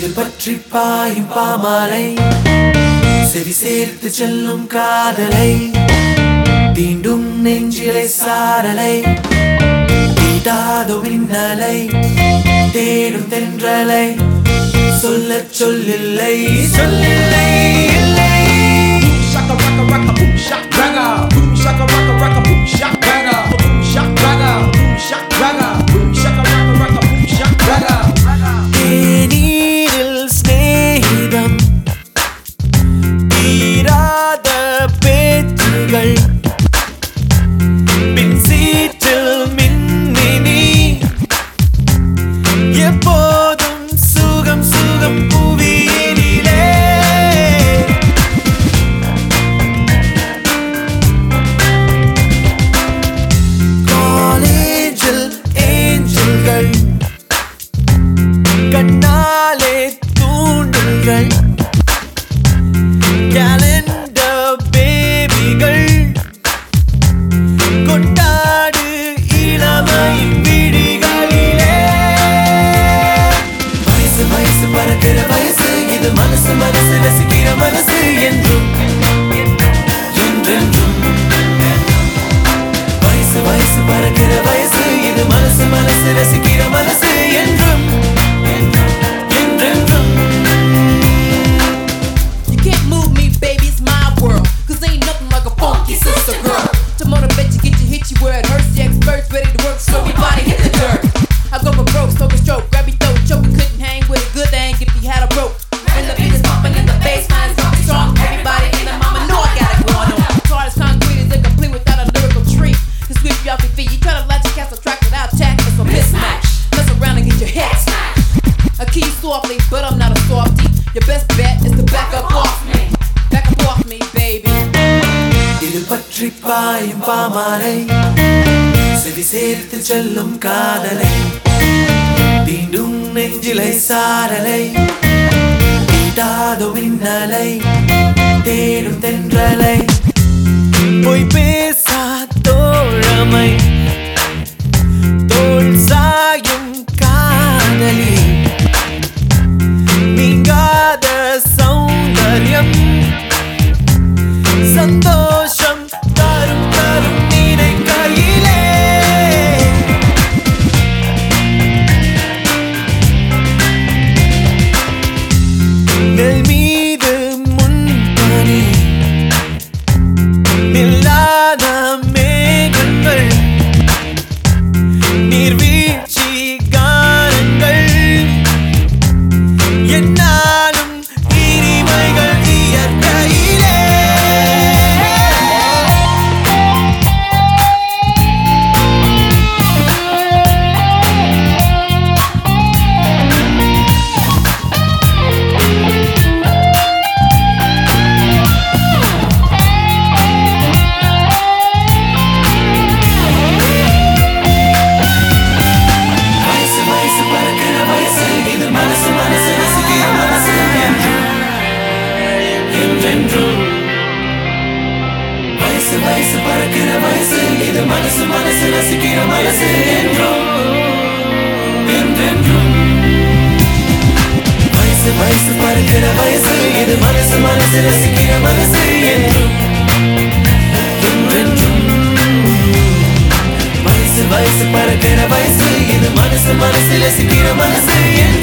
இது பற்றி பாயும் பாமாலை செவி சேர்த்து செல்லும் காதலை தீண்டும் நெஞ்சிலை சாரலை தீட்டாதோ மின்னலை தேடும் தென்றலை சொல்லச் சொல்லில்லை சொல்லில்லை இல்லை Shaka raka raka boom shaka raga boom shaka raka raka boom shaka raga boom shaka raga boom shaka raga boom shaka raka raka boom shaka raga தேநீரில் சிநேகிதம் தீராத பேச்சுகள் பின் சீற்றில் மின்மினி எப்போதும் சுகம் சுகம் புவியினிலே காலேஜில் ஏஞ்சல்கள் கண்ணாலே தூண்டுங்கள் கேலண்டர் பேபிகள் கொண்டாடு இளமையின் விழிகளிலே வயசு வயசு பறக்கிற வயசு இது மனசு மனசு ரசிக்கிற மனசு என்றும் என்றென்றும் வயசு வயசு பறக்கிற வயசு இது மனசு மனசு ரசிக்கிற மனசு என்றும் என்றென்றும் You can't move me, baby, it's my world. Cause ain't nothing like a funky sister girl. To motivate you, get you, hit you where it hurts. The experts ready to work, so everybody hit the dirt. I go for broke, stroke a stroke, grab your throat, choke. You couldn't hang with a good thing if you had a rope. When the beat is pumping and the bass line is pumping strong, everybody in the mama know I got it going on. Hard as concrete is incomplete without a lyrical treat. To sweep you off your feet, you try to latch your castle track without tact, it's a mismatch. Mess around and get your head smashed. I key softly, but I'm not a softie. Your best bet is to back up off me. Back up off me, baby. இது பற்றி பாயும் பாமாலை செவி சேர்த்து செல்லும் காதலை தீண்டும் நெஞ்சிலை சாரலை தீட்டாதோ மின்னலை தேடும் தென்றலை பொய் பேசா தோழமை தோல் சாயும் காதலி நீங்காத சௌந்தர்யம் சந்தோஷம் தரும் தரும் நீனை கையிலே நெல் மீது முன்பனி நில்லாத மேகங்கள் நீர்வீழ்ச்சி காரங்கள் என்னாலும் இனிமைகள் இயற்கையிலே வயசு வயசு பறக்கிற வயசு இது மனசு மனசு ரசிக்கிற மனசு என்றும் என்றென்றும் வயசு வயசு பறக்கிற வயசு இது மனசு மனசு ரசிக்கிற மனசு என்றும் என்றென்றும் வயசு வயசு பறக்கிற வயசு இது மனசு மனசு ரசிக்கிற மனசு என்றும் என்றென்றும் வயசு வயசு பறக்கிற வயசு இது மனசு மனசு ரசிக்கிற மனசு என்றும்